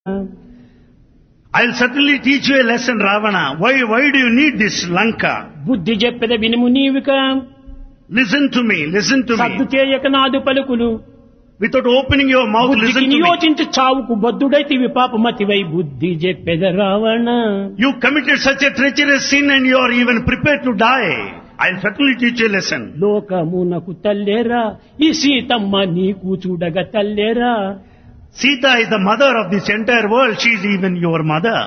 I'll certainly teach you a lesson, Ravana. Why, why do you need this Lanka? బుద్ధి చెప్పెద వినుము నీవిక Listen to me, listen to సద్దు me. చేయక నాదు పలుకులు Without opening your mouth, బుద్ధికి listen to me. నియోజించు చావుకు బద్దుడైతివి పాపమతివై బుద్ధి చెప్పెద Ravana You committed such a treacherous sin and you are even prepared to die. I'll certainly teach you a lesson. లోకమునకు తల్లేరా ఈ సీతమ్మ నీకు చూడగ తల్లేరా Sita is the mother of this entire world. She is even your mother.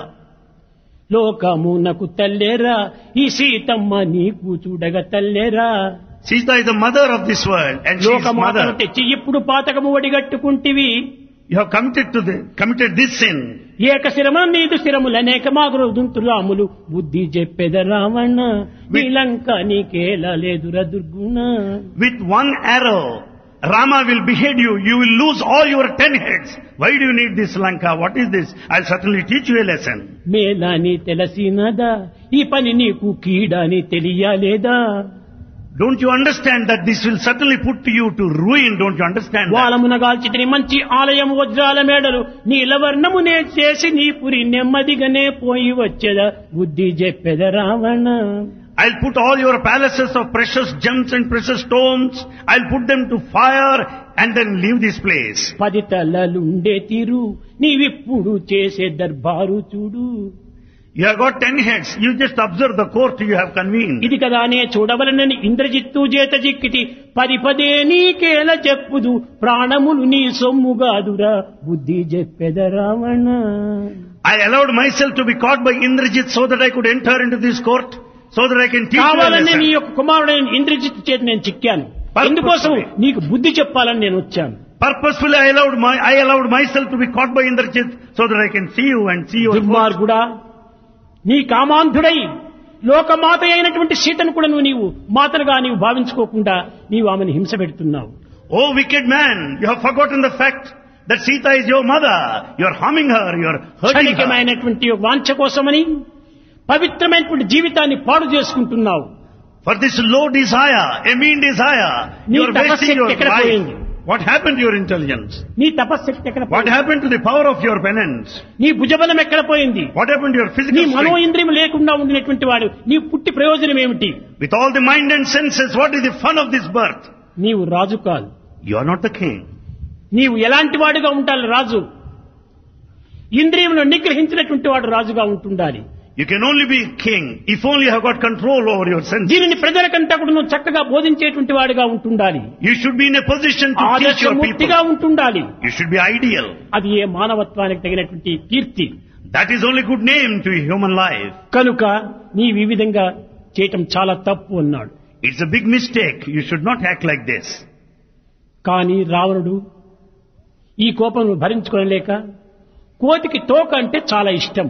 లోకమునకు తల్లేరా ఈ సీతమ్మ నీకు చూడగ తల్లేరా Sita is the mother of this world and she is లోకమాతను mother. తెచ్చి ఇప్పుడు పాతకము ఒడిగట్టుకుంటివి You have committed to the, committed this sin. ఏక శిరమ నీదు శిరములు అనేక మాగురు దుంతురాములు బుద్ధి చెప్పెద రావణ నీలంక నీకేలా లేదురా దుర్గుణ With one arrow, Rama will behead you. You will lose all your ten heads. Why do you need this Lanka? What is this? I'll certainly teach you a lesson. మేలాని తెలిసినదా ఈ పని నీకు కీడని తెలియలేదా Don't you understand that this will certainly put you to ruin? Don't you understand that? వాలమున గాల్చితిని మంచి ఆలయం వజ్రాల మేడలు నీలవర్ణమునే చేసి నీ పురి నెమ్మదిగానే పోయి వచ్చేదా బుద్ధి చెప్పెద Ravana I'll put all your palaces of precious gems and precious stones. I'll put them to fire and then leave this place. పది తలలుండే తీరు నీవిప్పుడు చేసే దర్బారు చూడు You have got ten heads. You just observe the court you have convened. ఇది కదానే చూడవలనని ఇంద్రజిత్తు చేత చిక్కితి పది పదే నీకేల చెప్పుదు ప్రాణములు నీ సొమ్ముగాదురా బుద్ధి చెప్పెద Ravana I allowed myself to be caught by Indrajit so that I could enter into this court, so that I can teach you a కావాలని నీ lesson. యొక్క కుమారుడైన ఇంద్రజిత్తు చేత నేను చిక్కాను Purposefully. ఎందుకోసం నీకు బుద్ధి చెప్పాలని నేను వచ్చాను Purposefully I allowed my, I allowed myself to be caught by Indrajit so that I can see you and see your court. దుర్మార్గుడా నీ కామాంధుడై లోకమాత అయినటువంటి సీతను కూడా నువ్వు నీవు మాతలుగా నీవు భావించుకోకుండా నీవు ఆమెను హింస పెడుతున్నావు Oh wicked man, you have forgotten the fact that Sita is your mother. You are harming her, you are hurting her. క్షణికమైనటువంటి వాంఛ కోసమని పవిత్రమైనటువంటి జీవితాన్ని పాడు చేసుకుంటున్నావు For this low desire, a mean desire, నీ you are wasting తపశ్శక్తి your ఎక్కడ life. పోయింది? What happened to your intelligence? నీ తపశ్శక్తి ఎక్కడ What పోయింది? happened to the power of your penance? నీ భుజబలం ఎక్కడ పోయింది What happened to your నీ physical మనో strength? ఇంద్రియం లేకుండా ఉండినటువంటి వాడు నీ పుట్టి ప్రయోజనం ఏమిటి With all the mind and senses, what is the fun of this birth? నీవు రాజు కాదు You are not the king. నీవు ఎలాంటి వాడుగా ఉండాలి రాజు ఇంద్రియములను నిగ్రహించినటువంటి వాడు రాజుగా ఉంటుండాలి You can only be king if only you have got control over your senses. దీనిని ప్రజలకంతా కూడా నువ్వు చక్కగా బోధించేటువంటి వాడిగా ఉంటుండాలి You should be in a position to teach your ఆదర్శమూర్తిగా people. ఉంటుండాలి You should be ideal. అది ఏ మానవత్వానికి తగినటువంటి కీర్తి That is only good name to human life. కనుక నీవు ఈ విధంగా చేయటం చాలా తప్పు అన్నాడు It's a big mistake. You should not act like this. కానీ రావణుడు ఈ కోపం భరించుకోలేక కోతికి తోక అంటే చాలా ఇష్టం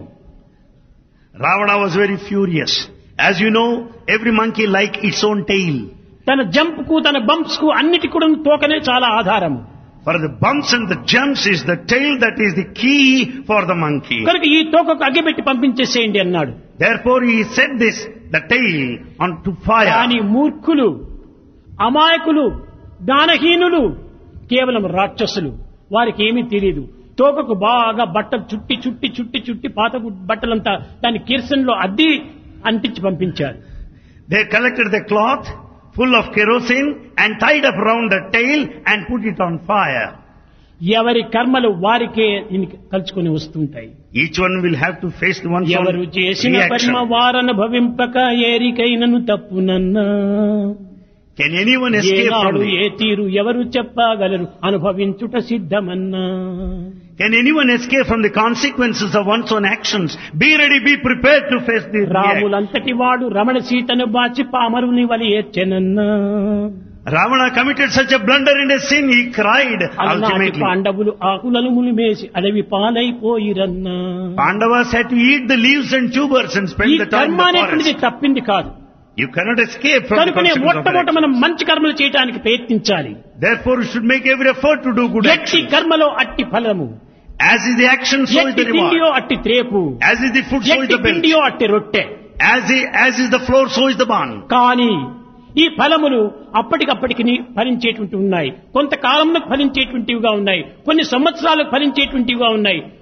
Ravana was very furious. As you know, every monkey like its own tail. తన జంప్ కు తన బంప్స్ కు అన్నిటి కూడా తోకనే చాలా ఆధారం For the bumps and the jumps is the tail that is the key for the monkey. కనుక ఈ తోకకు అగ్గిపెట్టి పంపించేసేయండి అన్నాడు Therefore he set this, the tail, onto కానీ fire. మూర్ఖులు అమాయకులు జ్ఞానహీనులు కేవలం రాక్షసులు వారికి ఏమీ తెలియదు తోకకు బాగా బట్టలు చుట్టి చుట్టి చుట్టి చుట్టి పాత గు- బట్టలంతా దాని కిరసన్లో అద్ది అంటించి పంపించారు They collected the cloth full of kerosene and tied up round the tail and put it on fire. ఎవరి కర్మలు వారికే దీనికి కలుచుకొని వస్తుంటాయి Each one will have to face the one's ఎవరు own చేసిన reaction. కర్మ వారనుభవింపక ఏరికైనను తప్పునన్నా Can anyone escape from ఏనాడు the, ఏ తీరు ఎవరు చెప్పగలరు అనుభవించుట సిద్ధమన్నా Can anyone escape from the consequences of one's own actions? Be ready, be prepared to face the reaction. రాములంతటి వాడు రమణ సీతను బాచి పామరుని వలి ఏడ్చెనన్నా Ravana committed such a blunder in a sin, he cried అలనాటి ultimately. పాండవులు ఆకులను ములిమేసి అడవి పాలైపోయిరన్నా Pandavas had to eat the leaves and tubers and ఈ spend the time in కర్మ the అనేటువంటిది forest. తప్పింది కాదు You cannot escape from the కనుకనే consequences of మొట్టమొదట action. మనం మంచి కర్మలు చేయడానికి ప్రయత్నించాలి Therefore, you should make every effort to do good ఎట్టి action. కర్మలో అట్టి ఫలము As is the action, so is ఎట్టి the తిండియో reward. అట్టి త్రేపు As is the food, so is ఎట్టి the bill. తిండియో అట్టి రొట్టె As, is, as is the floor, so is the bond. కానీ ఈ ఫలములు అప్పటికప్పటికి ఫలించేటువంటి ఉన్నాయి కొంతకాలంలో ఫలించేటువంటివిగా ఉన్నాయి కొన్ని సంవత్సరాలకు ఫలించేటువంటివిగా ఉన్నాయి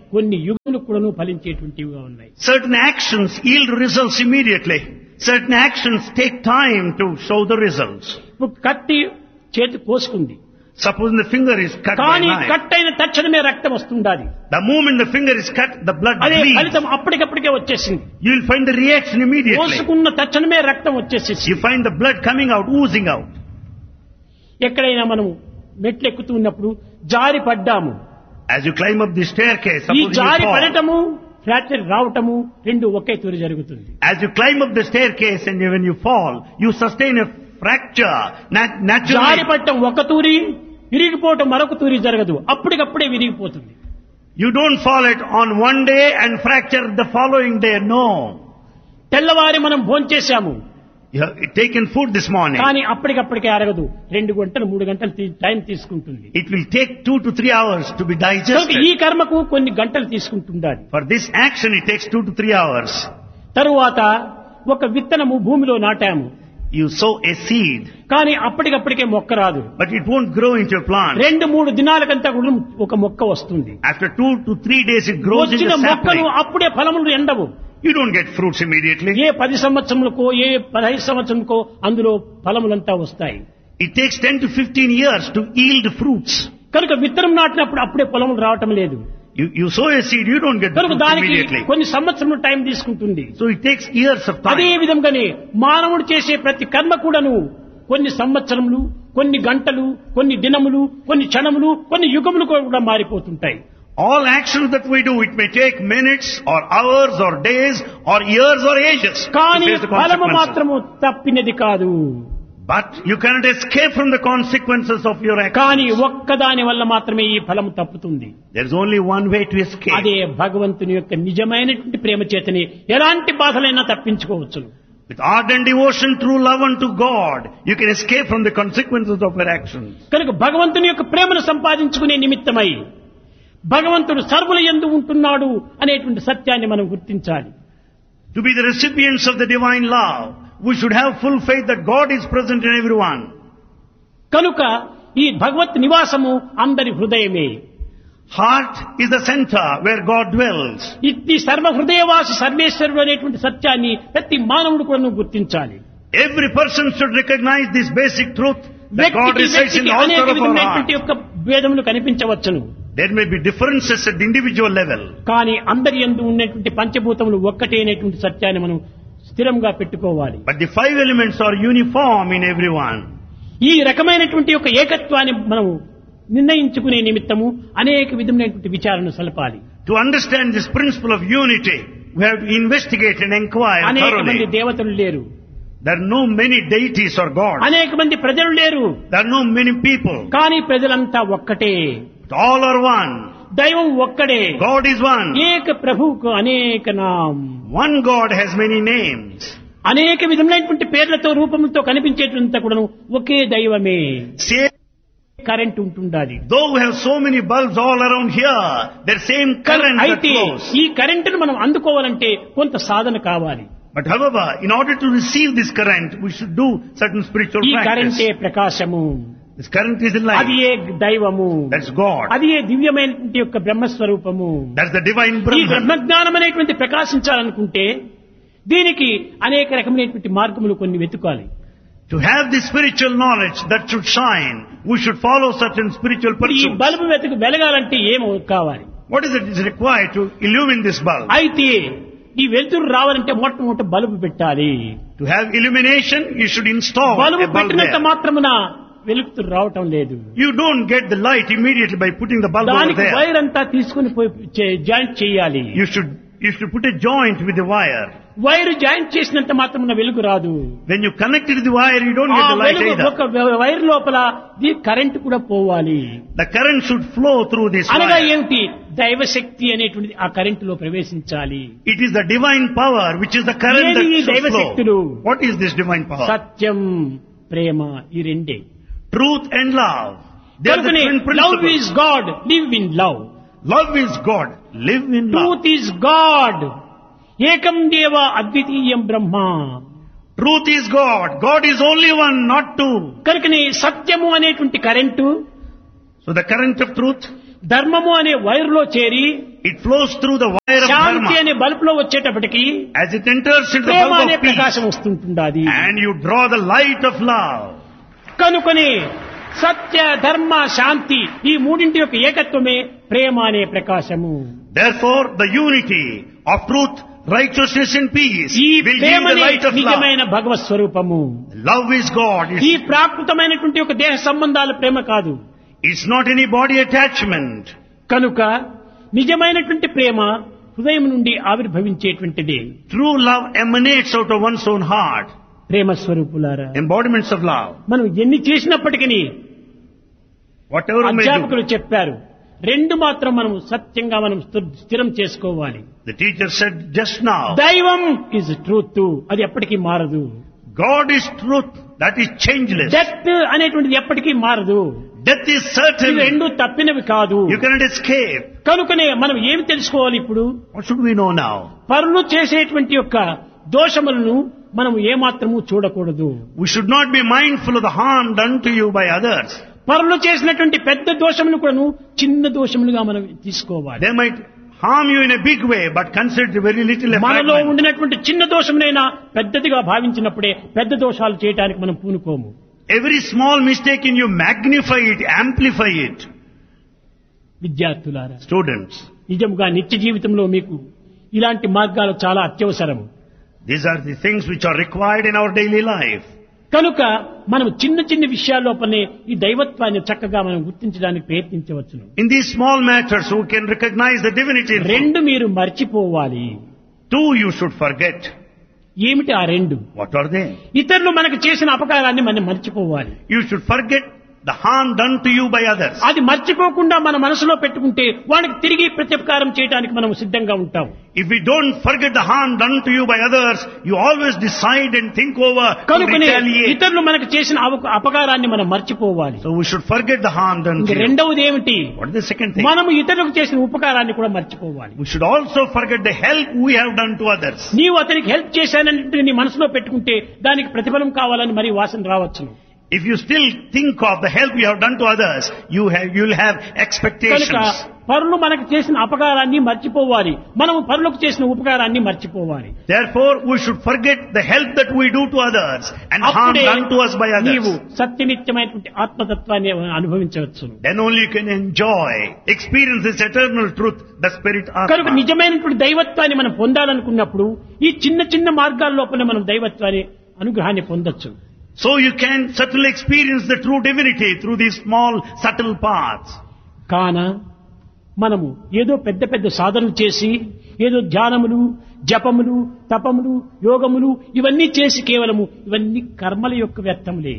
కొన్ని యుగములు కూడాను ఫలించేటువంటివిగా ఉన్నాయి Certain actions yield results immediately. Certain actions take time to show the results. ఇప్పుడు కత్తి చేతి కోసుకుంది Suppose the finger is cut by కానీ knife. కట్ అయిన తక్షణమే రక్తం వస్తుండాలి The moment the finger is cut, the blood అదే bleeds. ఫలితం అప్పటికప్పటికే వచ్చేసింది You will find the reaction immediately. కోసుకున్న తక్షణమే రక్తం వచ్చేసేసి You find the blood coming out, oozing out. ఎక్కడైనా మనం మెట్లు ఎక్కుతూ ఉన్నప్పుడు జారి పడ్డాము As you climb up the staircase, ఈ suppose జారి you fall. పడటము ఫ్రాక్చర్ రావటము రెండు ఒకే తూరి జరుగుతుంది As you climb up the staircase and when you fall, you sustain a fracture. Nat- జారి naturally, పట్టం ఒక తూరి విరిగిపోవటం మరొక తూరి జరగదు అప్పటికప్పుడే విరిగిపోతుంది you don't fall it on one day and fracture the following day. No. తెల్లవారి మనం భోంచేశాము You have taken food this morning. కానీ అప్పటికప్పటికే అరగదు రెండు గంటలు మూడు గంటలు తీ- టైం తీసుకుంటుంది It will take two to three hours to be కనుక digested. ఈ కర్మకు కొన్ని గంటలు తీసుకుంటుండాలి For this action, it takes two to three hours. తరువాత ఒక విత్తనము భూమిలో నాటాము You sow a seed, కానీ అప్పటికప్పటికే మొక్క రాదు but it won't grow into a plant. రెండు మూడు దినాలకంతా కూడా ఒక మొక్క వస్తుంది After two to three days, it grows వచ్చిన into మొక్కలు sapling. అప్పుడే ఫలములు ఎండవు You don't get fruits immediately. ఏ పది సంవత్సరములకో ఏ పదహైదు సంవత్సరములకో అందులో ఫలములంతా వస్తాయి It takes 10 to 15 years to yield fruits. కనుక విత్తనం నాటినప్పుడు అప్పుడే పొలములు రావటం లేదు You, you sow a seed, you don't get the కనుక fruits దానికి immediately. కొన్ని సంవత్సరములు టైం తీసుకుంటుంది So it takes years of అదే time. విధంగానే మానవుడు చేసే ప్రతి కర్మ కూడాను కొన్ని సంవత్సరములు కొన్ని గంటలు కొన్ని దినములు కొన్ని క్షణములు కొన్ని యుగములు కూడా మారిపోతుంటాయి All actions that we do, it may take minutes or hours or days or years or ages to కానీ face the ఫలము consequences. మాత్రము తప్పినది కాదు But you cannot escape from the consequences of your కానీ actions. ఒక్కదాని వల్ల మాత్రమే ఈ ఫలము తప్పుతుంది There is only one way to escape. అదే భగవంతుని యొక్క నిజమైనటువంటి ప్రేమ చేతని ఎలాంటి బాధలైనా తప్పించుకోవచ్చును With ardent devotion, true love unto God, you can escape from the consequences of your actions. కనుక భగవంతుని యొక్క ప్రేమను సంపాదించుకునే నిమిత్తమై భగవంతుడు సర్వుల ఎందు ఉంటున్నాడు అనేటువంటి సత్యాన్ని మనం గుర్తించాలి To be the recipients of the divine love, we should have full faith that God is present in everyone. కనుక ఈ భగవత్ నివాసము అందరి హృదయమే Heart is the center where God dwells. ఇట్టి సర్వ హృదయవాసి సర్వేశ్వరుడు అనేటువంటి సత్యాన్ని ప్రతి మానవుడు కూడా గుర్తించాలి Every person should recognize this basic truth that God వ్యక్తికి resides in వ్యక్తికి the అనేక altar of our విధమైనటువంటి heart. యొక్క భేదములు కనిపించవచ్చును There may be differences at the individual level, కానీ అందరి ఎందు ఉన్నటువంటి పంచభూతములు ఒక్కటే అనేటువంటి సత్యాన్ని మనం స్థిరంగా పెట్టుకోవాలి but the five elements are uniform in everyone. ఈ రకమైనటువంటి యొక్క ఏకత్వాన్ని మనం నిర్ణయించుకునే నిమిత్తము అనేక విధమైనటువంటి విచారణ సలపాలి To understand this principle of unity, we have to investigate and inquire అనేక మంది thoroughly. దేవతలు లేరు There are no many deities or gods. అనేక మంది ప్రజలు లేరు There are no many people. కానీ ప్రజలంతా ఒక్కటే But all are one. దైవం ఒక్కడే God is one. ఏక ప్రభువుకు అనేక నామ్ One God has many names. అనేక విధములైనటువంటి పేర్లతో రూపములతో కనిపించేటంతా కూడా ఒకే దైవమే Same, కరెంట్ ఉంటుండాలి though we have so many bulbs all around here, there's same current that అయితే flows. ఈ కరెంటును మనం అందుకోవాలంటే కొంత సాధన కావాలి But however, in order to receive this current, we should do certain spiritual ఈ కరెంటే practice. ప్రకాశము This current is the అది light. ఏ దైవము That's God. అది ఏ దివ్యమైనటువంటి యొక్క బ్రహ్మస్వరూపము That's the divine ఈ Brahman. బ్రహ్మజ్ఞానం అనేటువంటి ప్రకాశించాలనుకుంటే దీనికి అనేక రకమైనటువంటి మార్గములు కొన్ని వెతుకాలి To have this spiritual knowledge that should shine, we should follow certain spiritual ఇప్పుడు ఈ pursuits. బల్బు వెతుకు వెలగాలంటే ఏం కావాలి What is it is required to illumine this bulb? అయితే ఈ వెలుతురు రావాలంటే మొట్టమొదటి బల్బు పెట్టాలి To have illumination, you should install bulb a bulb పెట్టినంత there. మాత్రమున వెలుతురు రావటం లేదు You don't get the light immediately by putting the bulb over దానికి there. వైర్ అంతా తీసుకుని పోయి చే- జాయింట్ చేయాలి You should you should put a joint with the wire. Wire joint చేసినంత మాత్రమున వెలుగు రాదు When you connect it to the wire, you don't ఆ get the light వెలుగు either. ఒక వైర్ లోపల ఈ కరెంట్ కూడా పోవాలి The current should flow through this అనగా wire. ఏమిటి దైవశక్తి అనేటువంటిది ఆ కరెంట్ లో ప్రవేశించాలి It is the divine power which is the current ఏది ఈ that should దైవశక్తులు? flow. What is this divine power? సత్యం ప్రేమ ఈ రెండే Truth and love. They are the కనుకనే twin love principles. Is God live in love Love is God. Live in love. Truth is God ఏకం దేవ అద్వితీయం బ్రహ్మ Truth is God. God is only one, not two. కనుకనే సత్యము అనేటువంటి current So the current of truth, ధర్మము అనే వైరులో చేరి It flows through the wire of Shanti dharma. అనే బల్బులో వచ్చేటప్పటికి As it enters into the Prema bulb అనే of peace, ప్రకాశం వస్తుంటుంది and you draw the light of love. కనుకొని సత్య ధర్మ శాంతి ఈ మూడింటి యొక్క ఏకత్వమే ప్రేమ అనే ప్రకాశము Therefore, the unity of truth, righteousness, and peace ఈ will give the ప్రేమనే light of love. నిజమైన భగవత్ స్వరూపము Love is God. ఈ It's, ప్రాకృతమైనటువంటి ఒక దేహ సంబంధాల ప్రేమ కాదు it's not any body attachment. కనుక నిజమైనటువంటి ప్రేమ హృదయం నుండి ఆవిర్భవించేటువంటిది True love emanates out of one's own heart. ప్రేమ స్వరూపులారా Embodiments of love. మనం ఎన్ని చేసినప్పటికీ Whatever we may do. అధ్యాపకులు చెప్పారు రెండు మాత్రం మనం సత్యంగా మనం స్థి- స్థిరం చేసుకోవాలి The teacher said just now, దైవం ఇస్ ట్రూత్ అది ఎప్పటికీ మారదు God is truth. That is changeless. Death అనేటువంటిది ఎప్పటికీ మారదు Death is ఇవి certain. రెండు తప్పినవి కాదు You cannot escape. కనుకనే మనం ఏమి తెలుసుకోవాలి ఇప్పుడు What should we know now? పరులు చేసేటువంటి యొక్క దోషములను మనం ఏమాత్రము చూడకూడదు We should not be mindful of the harm done to you by others. పరులు చేసినటువంటి పెద్ద దోషములు కూడాను చిన్న దోషములుగా మనం తీసుకోవాలి They might harm you in a big way, but consider it very little a మనలో fragment. ఉండినటువంటి చిన్న దోషమునైనా పెద్దదిగా భావించినప్పుడే పెద్ద దోషాలు చేయడానికి మనం పూనుకోము Every small mistake in you, magnify it, amplify it. విద్యార్థులారా Students, నిజముగా నిత్య జీవితంలో మీకు ఇలాంటి మార్గాలు చాలా అత్యవసరం these are the things which are required in our daily life. కనుక మనం చిన్న చిన్న విషయాల్లోపనే ఈ దైవత్వాన్ని చక్కగా మనం గుర్తించడానికి ప్రయత్నించవచ్చును In these small matters, who can recognize the divinity in food? రెండు మీరు మర్చిపోవాలి Two you should forget. ఏమిటి ఆ రెండు What are they? ఇతరులు మనకు చేసిన అపకారాన్ని మనం మర్చిపోవాలి You should forget the harm done to you by others. అది మర్చిపోకుండా మన మనసులో పెట్టుకుంటే వాడికి తిరిగి ప్రత్యుపకారం చేయడానికి మనం సిద్ధంగా ఉంటాం If we don't forget the harm done to you by others, you always decide and think over to కనుకనే retaliate. ఇతరులు మనకు చేసిన అవ- అపకారాన్ని మనం మర్చిపోవాలి So we should forget the harm done ఇంక to you. రెండవది ఏమిటి What is the second thing? మనము ఇతరులకు చేసిన ఉపకారాన్ని కూడా మర్చిపోవాలి We should also forget the help we have done to others. నీవు అతనికి హెల్ప్ చేశానంటే నీ మనసులో పెట్టుకుంటే దానికి ప్రతిఫలం కావాలని మరి వాసన రావచ్చును If you still think of the help you have done to others, you have, you'll have కనుక expectations. పరులు మనకు చేసిన అపకారాన్ని మర్చిపోవాలి మనము పరులకు చేసిన ఉపకారాన్ని మర్చిపోవాలి Therefore, we should forget the help that we do to others and harm అప్పుడే done to us by నీవు others. సత్యనిత్యమైనటువంటి ఆత్మతత్వాన్ని అనుభవించవచ్చును Then only you can enjoy, experience this eternal truth, the spirit కనుక Atma. నిజమైనటువంటి దైవత్వాన్ని మనం పొందాలనుకున్నప్పుడు ఈ చిన్న చిన్న మార్గాల లోపల మనం దైవత్వాన్ని అనుగ్రహాన్ని పొందొచ్చు So you can certainly experience the true divinity through these small, subtle paths. కాన మనము ఏదో పెద్ద పెద్ద సాధనలు చేసి ఏదో ధ్యానములు జపములు తపములు యోగములు ఇవన్నీ చేసి కేవలము ఇవన్నీ కర్మల యొక్క వ్యర్థములే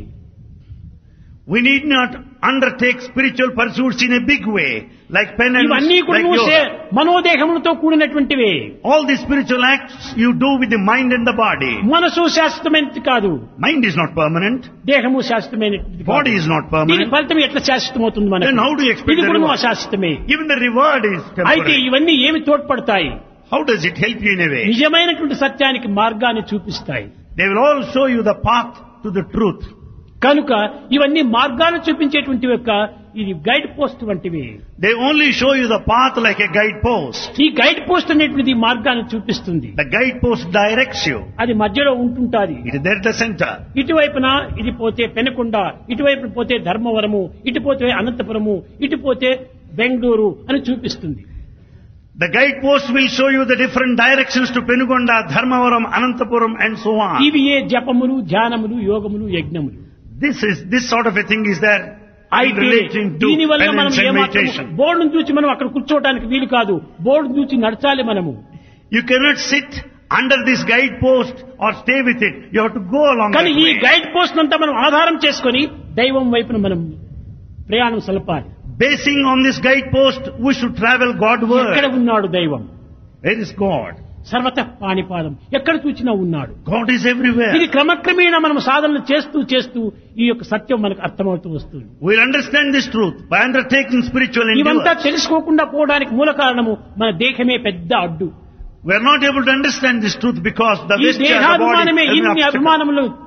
We need not undertake spiritual pursuits in a big way, like penance, ఇవన్నీ కూడా like నువ్వు yoga. Say- మనోదేహములతో కూడినటువంటివే All the spiritual acts you do with the mind and the body. మనసు శాశ్వతమైనది కాదు Mind is not permanent. దేహము శాశ్వతమైనది కాదు. Body is not దీని permanent. ఫలితం ఎట్లా శాశ్వతమవుతుంది మనకు Then how do you expect ఇది the కూడా reward? అశాశ్వతమే Even the reward is అయితే temporary. ఇవన్నీ ఏమి తోడ్పడతాయి How does it help you in a way? నిజమైనటువంటి సత్యానికి మార్గాన్ని చూపిస్తాయి They will all show you the path to the truth. కనుక ఇవన్నీ మార్గాలు చూపించేటువంటి యొక్క ఇది గైడ్ పోస్ట్ వంటివి They only show you the path like a guidepost. ఈ గైడ్ పోస్ట్ అనేటువంటిది మార్గాన్ని చూపిస్తుంది The guidepost directs you. అది మధ్యలో ఉంటుంటాది It is there at the center. ఇటువైపున ఇది పోతే పెనకొండ ఇటువైపు పోతే ధర్మవరము ఇటు పోతే అనంతపురము ఇటు పోతే బెంగళూరు అని చూపిస్తుంది The guidepost will show you the different directions to Penugonda, Dharmavaram, Anantapuram and so on. ఇవి ఏ జపములు ధ్యానములు యోగములు యజ్ఞములు This is, this sort of a thing is there in అయితే relation to దీని వల్ల మనం penance and ఏమాత్రం meditation. బోర్డును చూసి మనం అక్కడ కూర్చోవడానికి వీలు కాదు బోర్డు చూసి నడచాలి మనము You cannot sit under this guidepost or stay with it. You have to go along కానీ that ఈ way. గైడ్ పోస్ట్ అంతా మనం ఆధారం చేసుకొని దైవం వైపున మనం ప్రయాణం సలపాలి Basing on this guidepost, we should travel ఎక్కడ Godward. ఉన్నాడు దైవం Where is God? సర్వత పాణిపాదం ఎక్కడ చూచినా ఉన్నాడు God is everywhere. ఇది క్రమక్రమేణా మనం సాధనలు చేస్తూ చేస్తూ ఈ యొక్క సత్యం మనకు అర్థమవుతూ వస్తుంది We'll understand this truth by undertaking spiritual ఇవంతా endeavor. తెలుసుకోకుండా పోవడానికి మూల కారణము మన దేహమే పెద్ద అడ్డు We are not able to understand this truth because the ఈ vesture, the body, దేహాభిమానమే is an ఇన్ని obstacle. అభిమానములు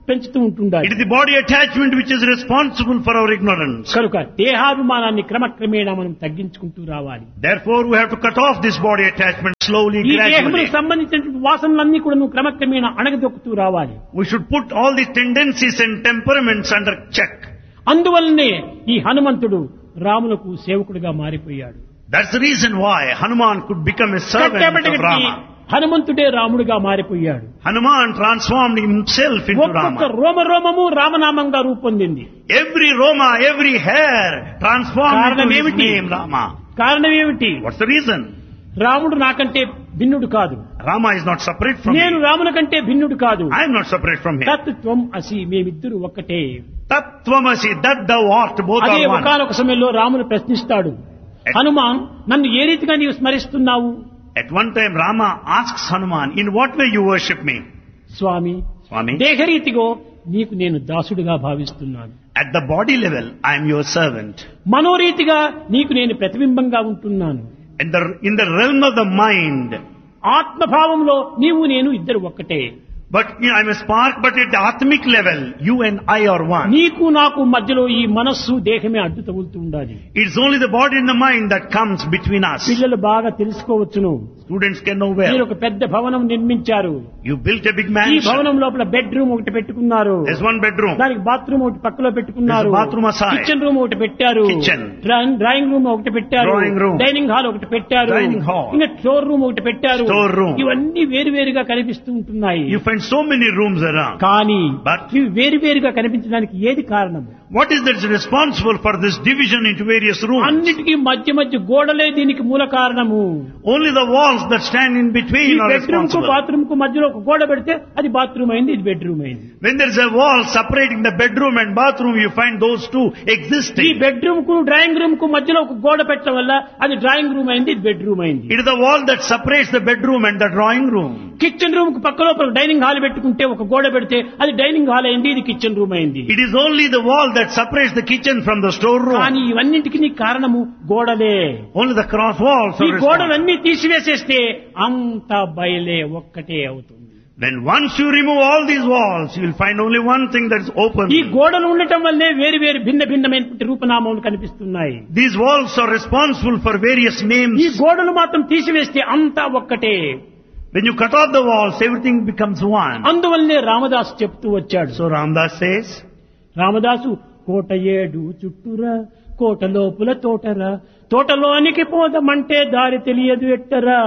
పెంచుతూ ఉంటుండాలి It is the body attachment which is responsible for our ignorance. కనుక దేహాభిమానాన్ని క్రమక్రమేణా మనం తగ్గించుకుంటూ రావాలి Therefore, we have to cut off this body attachment slowly, ఈ దేహములకు gradually. సంబంధించినటువంటి వాసనలన్నీ కూడా నువ్వు క్రమక్రమేణా అణగదొక్కుతూ రావాలి We should put all the tendencies and temperaments under check. అందువల్లనే ఈ హనుమంతుడు రాములకు సేవకుడిగా మారిపోయాడు That's the reason why Hanuman could become a servant of కట్టబడినటువంటి Rama. హనుమంతుడే రాముడిగా మారిపోయాడు Hanuman transformed himself into ఒక్కొక్క Rama. రోమ రోమము రామనామంగా రూపొందింది Every Roma, every hair transformed కారణం into his ఏమిటి? name Rama. కారణం ఏమిటి What's the reason? రాముడు నాకంటే భిన్నుడు కాదు Rama is not separate from నేను me. రాముల కంటే భిన్నుడు కాదు I am not separate from him. తత్వం అసి మేమిద్దరు ఒక్కటే Tattvamasi, that thou art, both అదే are one. ఒకనొక సమయంలో రామును ప్రశ్నిస్తాడు హనుమాన్ నన్ను ఏ రీతిగా నీవు స్మరిస్తున్నావు At one time Rama asks Hanuman, in what way you worship me? Swamy Swami, దేహరీతిగో నీకు నేను దాసుడిగా భావిస్తున్నాను at the body level, I am your servant. మనోరీతిగా నీకు నేను ప్రతిబింబంగా ఉంటున్నాను In the, in the realm of the mind, ఆత్మభావంలో నీవు నేను ఇద్దరు ఒక్కటే but you know, I'm a spark, but at the atmic level, you and I are one. నీకు నాకు మధ్యలో ఈ మనస్సు దేహమే అడ్డు తగులుతూ ఉండాలి It's only the body and the mind that comes between us. పిల్లలు బాగా తెలుసుకోవచ్చును Students can know మీరు well. ఒక పెద్ద భవనం నిర్మించారు You built a big ఈ mansion. భవనం లోపల బెడ్రూమ్ ఒకటి పెట్టుకున్నారు There's one bedroom. దానికి బాత్రూమ్ ఒకటి పక్కలో పెట్టుకున్నారు There's a bathroom aside. Kitchen room ఒకటి పెట్టారు Kitchen. డ్రా- డ్రాయింగ్ రూమ్ ఒకటి పెట్టారు Drawing room. డైనింగ్ హాల్ ఒకటి పెట్టారు Dining hall. ఇంకా స్టోర్ రూమ్ ఒకటి పెట్టారు Store room. ఇవన్నీ వేరు వేరుగా కనిపిస్తూ ఉంటున్నాయి You find so many rooms around. కానీ But- ఇవి వేరు వేరుగా కనిపించడానికి ఏది కారణం What is that's responsible for this division into various rooms? అన్నిటికీ మధ్య మధ్య గోడలే దీనికి మూల కారణము Only the walls that stand in ఈ between are బెడ్రూమ్ కు responsible. బాత్రూమ్ కు మధ్యలో ఒక గోడ పెడితే అది బాత్రూమ్ అయింది ఇది బెడ్రూమ్ అయింది When there is a wall separating the bedroom and bathroom, you find those two ఈ existing. బెడ్రూమ్ కు డ్రాయింగ్ రూమ్ కు మధ్యలో ఒక గోడ పెట్టడం వల్ల అది డ్రాయింగ్ రూమ్ అయింది ఇది బెడ్రూమ్ అయింది It is the wall that separates the bedroom and the drawing room. Kitchen room కు పక్కలో ఒక డైనింగ్ హాల్ పెట్టుకుంటే ఒక గోడ పెడితే అది డైనింగ్ హాల్ అయింది ఇది కిచెన్ రూమ్ అయింది It is only the wall that separates the kitchen from the storeroom. కానీ ఇవన్నింటికి నీ కారణము గోడలే Only the cross walls ఈ are responsible. గోడలన్నీ తీసివేసేస్తే అంత బయలే ఒక్కటే అవుతుంది Then once you remove all these walls, you will find only one thing that is open. ఈ గోడలు ఉండటం వల్లే వేరు వేరు భిన్న భిన్నమైనటువంటి రూపనామములు కనిపిస్తున్నాయి These walls are responsible for various ఈ names. గోడలు మాత్రం తీసివేస్తే అంతా ఒక్కటే When you cut off the walls, everything becomes one. అందువల్లనే రామదాసు చెప్తూ వచ్చాడు So Ramdas says, రామదాసు కోట ఏడు చుట్టురా కోట లోపుల తోటరా తోటలోనికి పోదమంటే దారి తెలియదు ఎట్టరా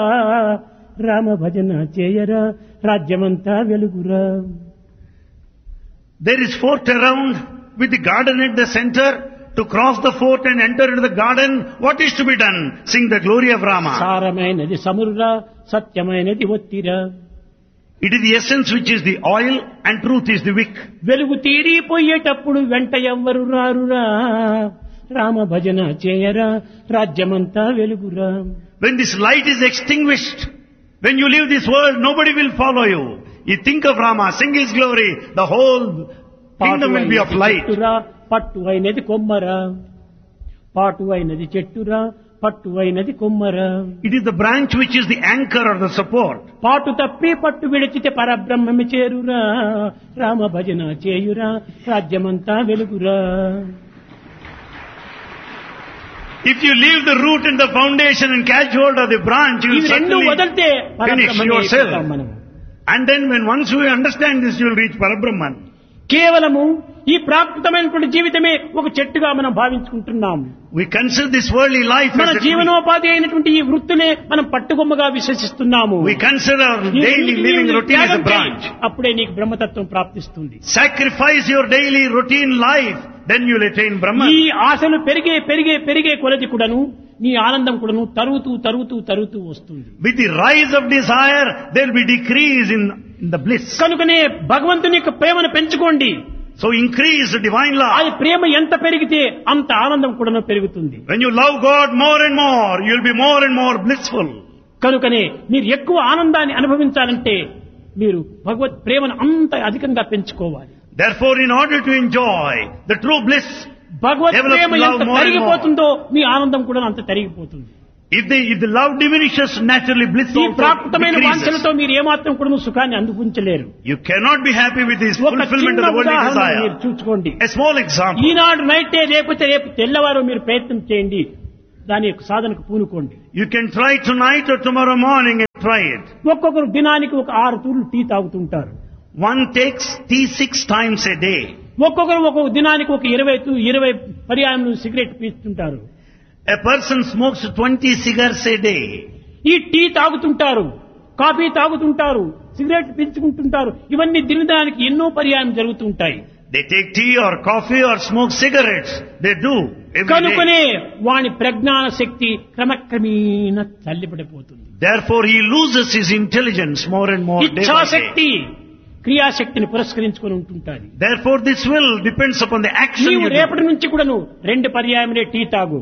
రామ భజన చేయరా రాజ్యమంతా వెలుగురా there is fort around with the garden at the center. To cross the fort and enter into the garden, what is to be done? Sing the glory of Rama. సారమైనది సమురురా సత్యమైనది ఒత్తిరా It is the essence which is the oil and truth is the wick. వెలుగు తీరిపోయేటప్పుడు వెంట ఎవ్వరు రారురా రామ భజన చేయరా రాజ్యమంతా వెలుగురా When this light is extinguished, when you leave this world, nobody will follow you. You think of Rama, sing his glory, the whole kingdom will be of light. చెట్టురా పట్టు అయినది కొమ్మరా పాటు అయినది చెట్టురా పట్టు అయినది కొమ్మరా It is the branch which is the anchor or the support. పాటు తప్పి పట్టు విడిచితే పరబ్రహ్మమి చేరురా రామ భజన చేయురా రాజ్యమంతా వెలుగురా If you leave the root and the foundation and catch hold of the branch, you will ఇవి రెండు certainly వదిలితే finish పరబ్రహ్మమే yourself. అయిపోతాం మనం And then when once you understand this, you will reach Parabrahman. కేవలము ఈ ప్రాకృతమైనటువంటి జీవితమే ఒక చెట్టుగా మనం భావించుకుంటున్నాం We consider this worldly life మన as a tree. జీవనోపాధి అయినటువంటి ఈ వృత్తినే మనం పట్టుకొమ్మగా విశ్వసిస్తున్నాము We consider our ఈ daily రెండింటిని living నీవు routine as a త్యాగం చేయి. branch. అప్పుడే నీకు బ్రహ్మతత్వం ప్రాప్తిస్తుంది Sacrifice your daily routine life, then you will attain Brahman. ఈ ఆశలు పెరిగే పెరిగే పెరిగే కొలది కూడాను నీ ఆనందం కూడాను తరుగుతూ తరుగుతూ తరుగుతూ వస్తుంది With the rise of desire, there will be decrease in, in the bliss. కనుకనే భగవంతుని యొక్క ప్రేమను పెంచుకోండి So increase the divine అది love. ప్రేమ ఎంత పెరిగితే అంత ఆనందం కూడాను పెరుగుతుంది When you love God more and more, you will be more and more blissful. కనుకనే మీరు ఎక్కువ ఆనందాన్ని అనుభవించాలంటే మీరు భగవత్ ప్రేమను అంత అధికంగా పెంచుకోవాలి Therefore, in order to enjoy the true bliss, Bhagwat Develop Prema love ఎంత more and తరిగిపోతుందో మీ ఆనందం కూడా అంత తరిగిపోతుంది If, they, if the love diminishes, naturally bliss ఈ also ప్రాకృతమైన decreases. వాంఛలతో మీరు ఏమాత్రం కూడా సుఖాన్ని అందుకుంచలేరు You cannot be happy with this ఒక fulfillment చిన్న of the worldly ఉదాహరణ మీరు desire. చూసుకోండి A small example. ఈనాడు నైటే లేకపోతే రేపు తెల్లవారు మీరు ప్రయత్నం చేయండి దాని యొక్క సాధనకు పూనుకోండి You can try tonight or tomorrow morning and try it. ఒక్కొక్కరు దినానికి ఒక ఆరు తూర్లు టీ తాగుతుంటారు One takes tea six times a day. ఒక్కొక్కరు ఒక్కొక్క దినానికి ఒక ఇరవై తూ- ఇరవై పర్యాయములు సిగరెట్ పీస్తుంటారు A person smokes 20 cigarettes a day. ఈ టీ తాగుతుంటారు కాఫీ తాగుతుంటారు సిగరెట్ పీల్చుకుంటుంటారు ఇవన్నీ దినదానికి ఎన్నో పర్యాయం జరుగుతుంటాయి They take tea or coffee or smoke cigarettes. They do every day. కనుకనే వాని ప్రజ్ఞాన శక్తి క్రమక్రమేణ తల్లిపడిపోతుంది Therefore he loses his intelligence more and more day by day. ఇచ్ఛాశక్తి క్రియాశక్తిని పురస్కరించుకొని ఉంటుంటాది Therefore this will depends upon the action నీవు you do. రేపటి నుంచి కూడా నువ్వు రెండు పర్యాయములే టీ తాగు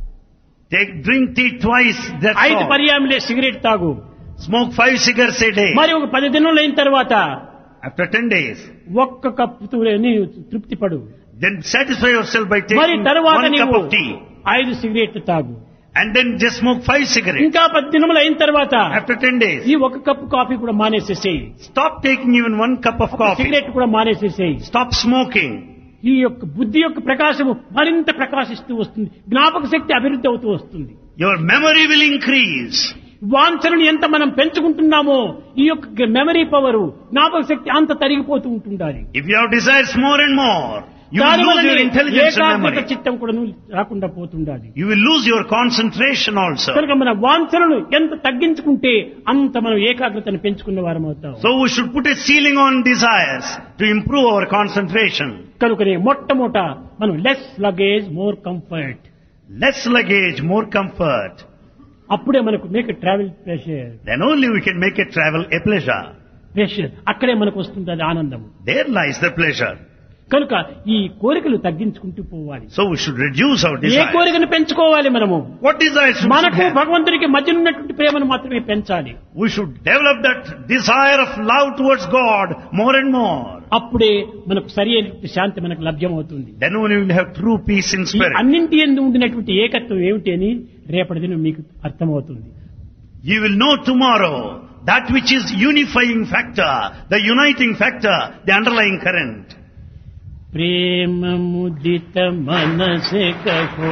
Take, drink tea twice, that's ఐదు all. పర్యాయములే సిగరెట్ తాగు Smoke five cigarettes a day. మరి ఒక పది దినములు అయిన తర్వాత After 10 days. ఒక్క కప్పుతో నీవు తృప్తి పడు Then satisfy yourself by మరి taking తర్వాత one cup నీవు of tea. ఐదు సిగరెట్లు తాగు And then just smoke five cigarettes. ఇంకా పది దినములు అయిన తర్వాత After 10 days. ఈ ఒక కప్పు కాఫీ కూడా మానేసేసేయి Stop taking even one cup of coffee. Cigarette కూడా మానేసేసేయి Stop smoking. ఈ యొక్క బుద్ధి యొక్క ప్రకాశము మరింత ప్రకాశిస్తూ వస్తుంది జ్ఞాపక శక్తి అభివృద్ధి అవుతూ వస్తుంది Your memory will increase. వాంఛలను ఎంత మనం పెంచుకుంటున్నామో ఈ యొక్క మెమరీ పవర్ జ్ఞాపక శక్తి అంత తరిగిపోతూ ఉంటుండాలి If you have desires more and more, you will దానివల్ల lose your intelligence and ఏకాగ్రత memory. చిత్తం కూడా రాకుండా పోతుండాలి You will lose your concentration also. కనుక మన వాంఛలను ఎంత తగ్గించుకుంటే అంత మనం ఏకాగ్రతను పెంచుకున్న వారం అవుతాం So we should put a ceiling on desires to improve our concentration. కనుకనే మొట్టమొదట మనం less luggage more comfort Less luggage, more comfort. అప్పుడే మనకు make travel pleasure Then only we can make a travel a pleasure. Pleasure అక్కడే మనకు వస్తుంది అది ఆనందం There lies the pleasure. కనుక ఈ కోరికలు తగ్గించుకుంటూ పోవాలి So we should reduce our A desires. కోరికను పెంచుకోవాలి మనము What desires should we మనకు have? భగవంతుడికి మధ్య ఉన్నటువంటి ప్రేమను మాత్రమే పెంచాలి We should develop that desire of love towards God more and more. అప్పుడే మనకు సరి అయినటువంటి శాంతి మనకు లభ్యమవుతుంది Then only we will have true peace in ఈ spirit. అన్నింటి ఎందు ఉండినటువంటి ఏకత్వం ఏమిటి అని రేపటి దినం మీకు అర్థమవుతుంది You will know tomorrow that which is unifying factor, the uniting factor, the underlying current. ప్రేమ ముదిత మనసే కహో